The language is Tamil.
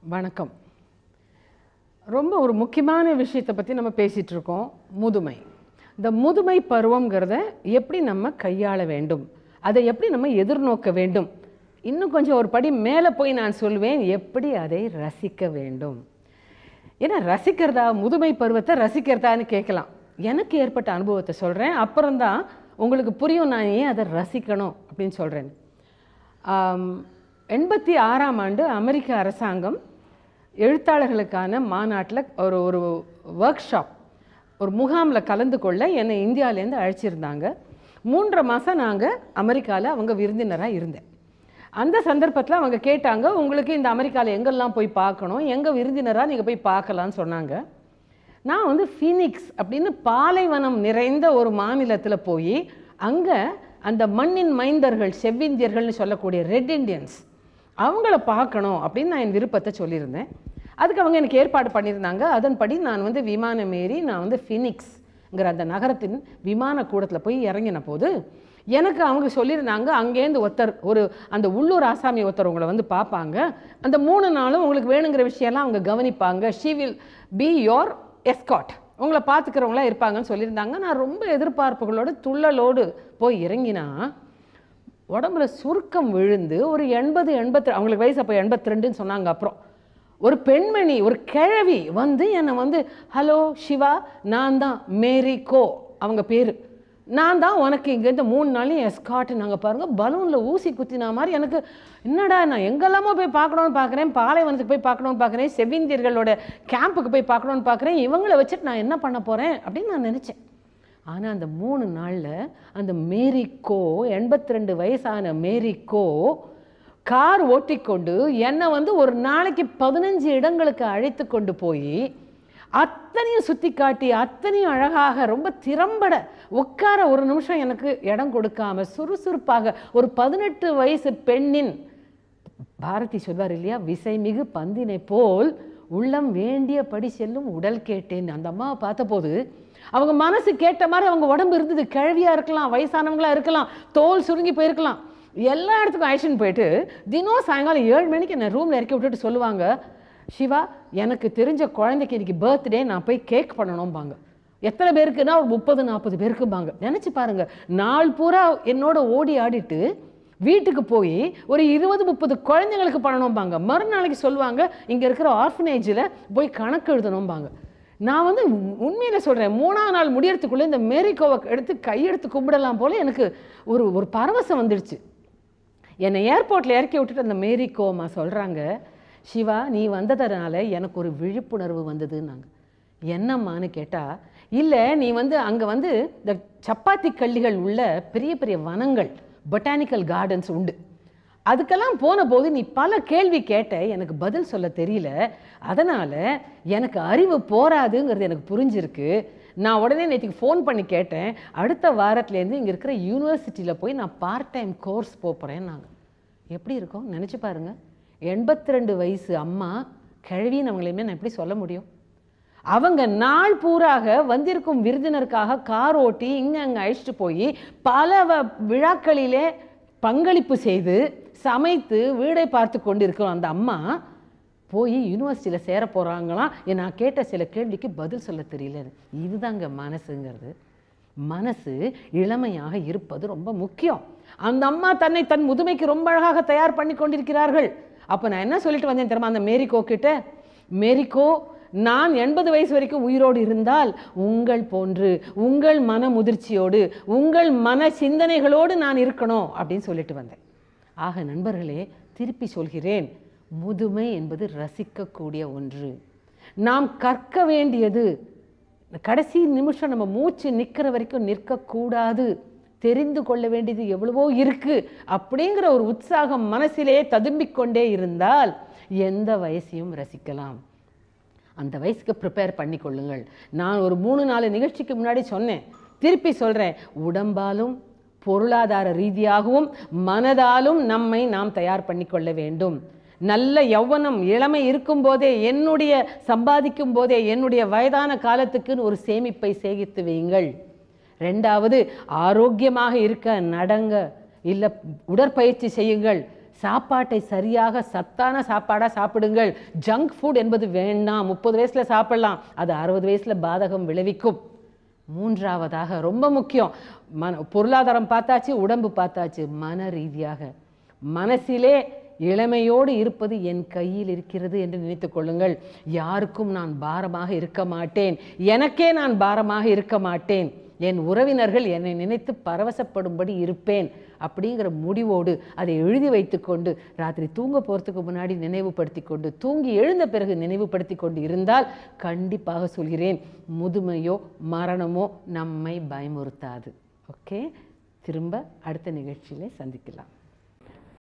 வணக்கம் ரொம்ப ஒரு முக்கியமான விஷயத்தை பற்றி நம்ம பேசிகிட்டு இருக்கோம் முதுமை இந்த முதுமை பருவங்கிறத எப்படி நம்ம கையாள வேண்டும் அதை எப்படி நம்ம எதிர்நோக்க வேண்டும் இன்னும் கொஞ்சம் ஒரு படி மேலே போய் நான் சொல்வேன் எப்படி அதை ரசிக்க வேண்டும் ஏன்னா ரசிக்கிறதா முதுமை பருவத்தை ரசிக்கிறதான்னு கேட்கலாம் எனக்கு ஏற்பட்ட அனுபவத்தை சொல்கிறேன் அப்புறம்தான் உங்களுக்கு புரியும் நான் ஏன் அதை ரசிக்கணும் அப்படின்னு சொல்கிறேன் எண்பத்தி ஆறாம் ஆண்டு அமெரிக்க அரசாங்கம் எழுத்தாளர்களுக்கான மாநாட்டில் ஒரு ஒரு ஒர்க் ஷாப் ஒரு முகாமில் கலந்து கொள்ள என்னை இந்தியாவிலேருந்து அழைச்சிருந்தாங்க மூன்றரை மாதம் நாங்கள் அமெரிக்காவில் அவங்க விருந்தினராக இருந்தேன் அந்த சந்தர்ப்பத்தில் அவங்க கேட்டாங்க உங்களுக்கு இந்த அமெரிக்காவில் எங்கெல்லாம் போய் பார்க்கணும் எங்கே விருந்தினராக நீங்கள் போய் பார்க்கலான்னு சொன்னாங்க நான் வந்து ஃபீனிக்ஸ் அப்படின்னு பாலைவனம் நிறைந்த ஒரு மாநிலத்தில் போய் அங்கே அந்த மண்ணின் மைந்தர்கள் செவ்விந்தியர்கள்னு சொல்லக்கூடிய ரெட் இண்டியன்ஸ் அவங்கள பார்க்கணும் அப்படின்னு நான் என் விருப்பத்தை சொல்லியிருந்தேன் அதுக்கு அவங்க எனக்கு ஏற்பாடு பண்ணியிருந்தாங்க அதன்படி நான் வந்து விமானம் ஏறி நான் வந்து ஃபினிக்ஸ்ங்கிற அந்த நகரத்தின் விமான கூடத்தில் போய் இறங்கின போது எனக்கு அவங்க சொல்லியிருந்தாங்க அங்கேருந்து ஒருத்தர் ஒரு அந்த உள்ளூர் ஆசாமி ஒருத்தர் உங்களை வந்து பார்ப்பாங்க அந்த மூணு நாளும் உங்களுக்கு வேணுங்கிற விஷயம்லாம் அவங்க கவனிப்பாங்க she will be your escort உங்களை பார்த்துக்கிறவங்களா இருப்பாங்கன்னு சொல்லியிருந்தாங்க நான் ரொம்ப எதிர்பார்ப்புகளோடு துள்ளலோடு போய் இறங்கினா உடம்புல சுருக்கம் விழுந்து ஒரு எண்பது எண்பத்தி அவங்களுக்கு வயசு அப்போ எண்பத்தி ரெண்டுன்னு சொன்னாங்க அப்புறம் ஒரு பெண்மணி ஒரு கிழவி வந்து என்னை வந்து ஹலோ சிவா நான் தான் மேரி கோ அவங்க பேர் நான் தான் உனக்கு இங்கேருந்து மூணு நாளையும் எஸ்காட்டு நாங்கள் பாருங்கள் பலூனில் ஊசி குத்தினா மாதிரி எனக்கு என்னடா நான் எங்கெல்லாமோ போய் பார்க்கணுன்னு பார்க்குறேன் பாலைவனத்துக்கு போய் பார்க்கணுன்னு பார்க்குறேன் செவ்விந்தியர்களோட கேம்புக்கு போய் பார்க்கணுன்னு பார்க்குறேன் இவங்களை வச்சுட்டு நான் என்ன பண்ண போகிறேன் அப்படின்னு நான் நினச்சேன் ஆனால் அந்த மூணு நாளில் அந்த மேரிக்கோ எண்பத்தி ரெண்டு வயசான மேரிக்கோ கார் ஓட்டிக்கொண்டு என்னை வந்து ஒரு நாளைக்கு பதினஞ்சு இடங்களுக்கு அழைத்து கொண்டு போய் அத்தனையும் சுற்றி காட்டி அத்தனையும் அழகாக ரொம்ப திறம்பட உட்கார ஒரு நிமிஷம் எனக்கு இடம் கொடுக்காம சுறுசுறுப்பாக ஒரு பதினெட்டு வயசு பெண்ணின் பாரதி சொல்வார் இல்லையா விசைமிகு பந்தினை போல் உள்ளம் வேண்டியபடி செல்லும் உடல் கேட்டேன் அந்த அம்மாவை பார்த்தபோது அவங்க மனசு கேட்ட மாதிரி அவங்க உடம்பு இருந்தது கிழவியா இருக்கலாம் வயசானவங்களா இருக்கலாம் தோல் சுருங்கி போயிருக்கலாம் எல்லா இடத்துக்கும் அழைச்சின்னு போயிட்டு தினம் சாயங்காலம் ஏழு மணிக்கு என்ன ரூமில் இறக்கி விட்டுட்டு சொல்லுவாங்க சிவா எனக்கு தெரிஞ்ச குழந்தைக்கு இன்னைக்கு பர்த்டே நான் போய் கேக் பண்ணணும்பாங்க எத்தனை பேருக்குன்னா ஒரு முப்பது நாற்பது பேருக்கும்பாங்க நினச்சி பாருங்க நாள் பூரா என்னோட ஓடி ஆடிட்டு வீட்டுக்கு போய் ஒரு இருபது முப்பது குழந்தைங்களுக்கு பண்ணணும்பாங்க மறுநாளைக்கு சொல்லுவாங்க இங்கே இருக்கிற ஆர்ஃபனேஜில் போய் கணக்கு எழுதணும்பாங்க நான் வந்து உண்மையில சொல்கிறேன் மூணாவது நாள் முடியறதுக்குள்ளே இந்த மேரிக்கோவை எடுத்து கையெடுத்து கும்பிடலாம் போல எனக்கு ஒரு ஒரு பரவசம் வந்துடுச்சு என்னை ஏர்போர்ட்டில் இறக்கி விட்டுட்டு அந்த மேரிக்கோமா சொல்கிறாங்க சிவா நீ வந்ததுனால எனக்கு ஒரு விழிப்புணர்வு வந்ததுன்னாங்க என்னம்மான்னு கேட்டால் இல்லை நீ வந்து அங்கே வந்து இந்த சப்பாத்தி கள்ளிகள் உள்ள பெரிய பெரிய வனங்கள் பொட்டானிக்கல் கார்டன்ஸ் உண்டு அதுக்கெல்லாம் போன போது நீ பல கேள்வி கேட்ட எனக்கு பதில் சொல்ல தெரியல அதனால் எனக்கு அறிவு போராதுங்கிறது எனக்கு புரிஞ்சிருக்கு நான் உடனே நேற்றுக்கு ஃபோன் பண்ணி கேட்டேன் அடுத்த வாரத்துலேருந்து இங்கே இருக்கிற யூனிவர்சிட்டியில் போய் நான் பார்ட் டைம் கோர்ஸ் போகிறேன் நாங்கள் எப்படி இருக்கோம் நினச்சி பாருங்க எண்பத்தி ரெண்டு வயசு அம்மா கிழவின்னு அவங்களையுமே நான் எப்படி சொல்ல முடியும் அவங்க நாள் பூராக வந்திருக்கும் விருந்தினருக்காக கார் ஓட்டி இங்கே அங்கே அழைச்சிட்டு போய் பல வ- விழாக்களிலே பங்களிப்பு செய்து சமைத்து வீடை பார்த்து கொண்டு இருக்கிற அந்த அம்மா போய் யூனிவர்சிட்டியில் சேர போகிறாங்களாம் நான் கேட்ட சில கேள்விக்கு பதில் சொல்ல தெரியல இதுதாங்க மனசுங்கிறது மனசு இளமையாக இருப்பது ரொம்ப முக்கியம் அந்த அம்மா தன்னை தன் முதுமைக்கு ரொம்ப அழகாக தயார் பண்ணி கொண்டிருக்கிறார்கள் அப்போ நான் என்ன சொல்லிட்டு வந்தேன் தெரியுமா அந்த மேரிகோ கிட்ட மேரிகோ நான் எண்பது வயசு வரைக்கும் உயிரோடு இருந்தால் உங்கள் போன்று உங்கள் மன முதிர்ச்சியோடு உங்கள் மன சிந்தனைகளோடு நான் இருக்கணும் அப்படின்னு சொல்லிட்டு வந்தேன் ஆக நண்பர்களே திருப்பி சொல்கிறேன் முதுமை என்பது ரசிக்கக்கூடிய ஒன்று நாம் கற்க வேண்டியது கடைசி நிமிஷம் நம்ம மூச்சு நிற்கிற வரைக்கும் நிற்கக்கூடாது தெரிந்து கொள்ள வேண்டியது எவ்வளவோ இருக்கு அப்படிங்கிற ஒரு உற்சாகம் மனசிலே ததும்பிக் கொண்டே இருந்தால் எந்த வயசையும் ரசிக்கலாம் அந்த வயசுக்கு ப்ரிப்பேர் பண்ணி கொள்ளுங்கள் நான் ஒரு மூணு நாலு நிகழ்ச்சிக்கு முன்னாடி சொன்னேன் திருப்பி சொல்கிறேன் உடம்பாலும் பொருளாதார ரீதியாகவும் மனதாலும் நம்மை நாம் தயார் பண்ணி கொள்ள வேண்டும் நல்ல யௌவனம் இளமை இருக்கும்போதே என்னுடைய சம்பாதிக்கும் போதே என்னுடைய வயதான காலத்துக்குன்னு ஒரு சேமிப்பை சேகித்து வையுங்கள் ரெண்டாவது ஆரோக்கியமாக இருக்க நடங்க இல்லை உடற்பயிற்சி செய்யுங்கள் சாப்பாட்டை சரியாக சத்தான சாப்பாடாக சாப்பிடுங்கள் ஜங்க் ஃபுட் என்பது வேண்டாம் முப்பது வயசில் சாப்பிடலாம் அது அறுபது வயசில் பாதகம் விளைவிக்கும் மூன்றாவதாக ரொம்ப முக்கியம் மன பொருளாதாரம் பார்த்தாச்சு உடம்பு பார்த்தாச்சு மன ரீதியாக மனசிலே இளமையோடு இருப்பது என் கையில் இருக்கிறது என்று நினைத்துக் கொள்ளுங்கள் யாருக்கும் நான் பாரமாக இருக்க மாட்டேன் எனக்கே நான் பாரமாக இருக்க மாட்டேன் என் உறவினர்கள் என்னை நினைத்து பரவசப்படும்படி இருப்பேன் அப்படிங்கிற முடிவோடு அதை எழுதி வைத்துக்கொண்டு ராத்திரி தூங்க போகிறதுக்கு முன்னாடி நினைவுபடுத்தி கொண்டு தூங்கி எழுந்த பிறகு நினைவுபடுத்தி கொண்டு இருந்தால் கண்டிப்பாக சொல்கிறேன் முதுமையோ மரணமோ நம்மை பயமுறுத்தாது ஓகே திரும்ப அடுத்த நிகழ்ச்சியிலே சந்திக்கலாம்